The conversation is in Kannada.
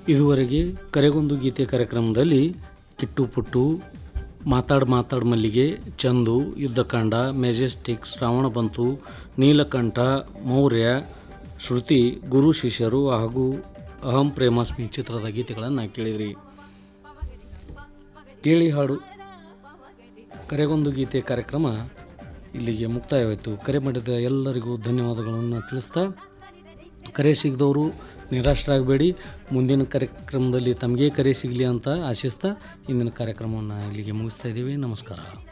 ಇದುವರೆಗೆ ಕರೆಗೊಂದು ಗೀತೆ ಕಾರ್ಯಕ್ರಮದಲ್ಲಿ ಕಿಟ್ಟು ಪುಟ್ಟು ಮಾತಾಡ್ ಮಾತಾಡ್ ಮಲ್ಲಿಗೆ ಚಂದು ಯುದ್ಧಕಾಂಡ ಮೆಜೆಸ್ಟಿಕ್ ಶ್ರಾವಣ ಬಂತು ನೀಲಕಂಠ ಮೌರ್ಯ ಶ್ರುತಿ ಗುರು ಶಿಷ್ಯರು ಹಾಗೂ ಅಹಂ ಪ್ರೇಮಾಸ್ಮಿ ಚಿತ್ರದ ಗೀತೆಗಳನ್ನು ಕೇಳಿದ್ರಿ ಕೇಳಿ ಹಾಡು ಕರೆಗೊಂದು ಗೀತೆ ಕಾರ್ಯಕ್ರಮ ಇಲ್ಲಿಗೆ ಮುಕ್ತಾಯವಾಯಿತು ಕರೆ ಮಾಡಿದ ಎಲ್ಲರಿಗೂ ಧನ್ಯವಾದಗಳನ್ನು ತಿಳಿಸ್ತಾ ಕರೆ ಸಿಗದವರು ನಿರಾಶರಾಗಬೇಡಿ ಮುಂದಿನ ಕಾರ್ಯಕ್ರಮದಲ್ಲಿ ತಮಗೆ ಕರೆ ಸಿಗಲಿ ಅಂತ ಆಶಿಸ್ತಾ ಇಂದಿನ ಕಾರ್ಯಕ್ರಮವನ್ನು ಇಲ್ಲಿಗೆ ಮುಗಿಸ್ತಾ ಇದ್ದೀವಿ ನಮಸ್ಕಾರ